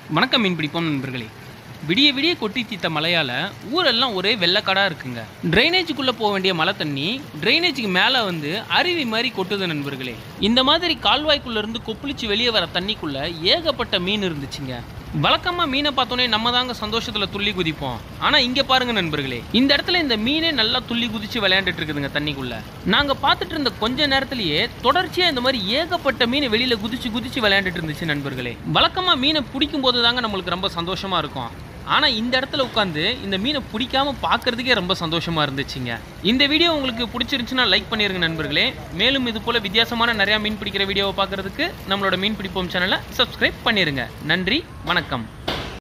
வணக்கம் மீன் பிடிப்போம் நண்பர்களே விடிய விடிய கொட்டி தீத்த மழையால ஊரெல்லாம் ஒரே வெள்ளக்காடா இருக்குங்க ட்ரைனேஜுக்குள்ள போக வேண்டிய மழை தண்ணி ட்ரைனேஜுக்கு மேல வந்து அருவி மாதிரி கொட்டுது நண்பர்களே இந்த மாதிரி கால்வாய்க்குள்ள இருந்து கொப்பளிச்சு வெளியே வர தண்ணிக்குள்ள ஏகப்பட்ட மீன் இருந்துச்சுங்க வழக்கமா மீனை பார்த்தோன்னே நம்ம தாங்க சந்தோஷத்துல துள்ளி குதிப்போம் ஆனா இங்க பாருங்க நண்பர்களே இந்த இடத்துல இந்த மீனே நல்லா துள்ளி குதிச்சு விளையாண்டுட்டு இருக்குதுங்க தண்ணிக்குள்ள நாங்க பார்த்துட்டு இருந்த கொஞ்ச நேரத்திலேயே தொடர்ச்சியா இந்த மாதிரி ஏகப்பட்ட மீன் வெளியில குதிச்சு குதிச்சு விளையாண்டுட்டு இருந்துச்சு நண்பர்களே வழக்கமா மீனை பிடிக்கும் போது தாங்க நம்மளுக்கு ரொம்ப சந்தோஷமா இருக்கும் ஆனா இந்த இடத்துல உட்காந்து இந்த மீனை பிடிக்காம பார்க்கறதுக்கே ரொம்ப சந்தோஷமா இருந்துச்சுங்க இந்த வீடியோ உங்களுக்கு பிடிச்சிருந்துச்சுன்னா லைக் பண்ணிருங்க நண்பர்களே மேலும் இது போல வித்தியாசமான நிறைய மீன் பிடிக்கிற வீடியோவை பார்க்கறதுக்கு நம்மளோட மீன் பிடிப்போம் சேனலை சப்ஸ்கிரைப் பண்ணிருங்க நன்றி வணக்கம்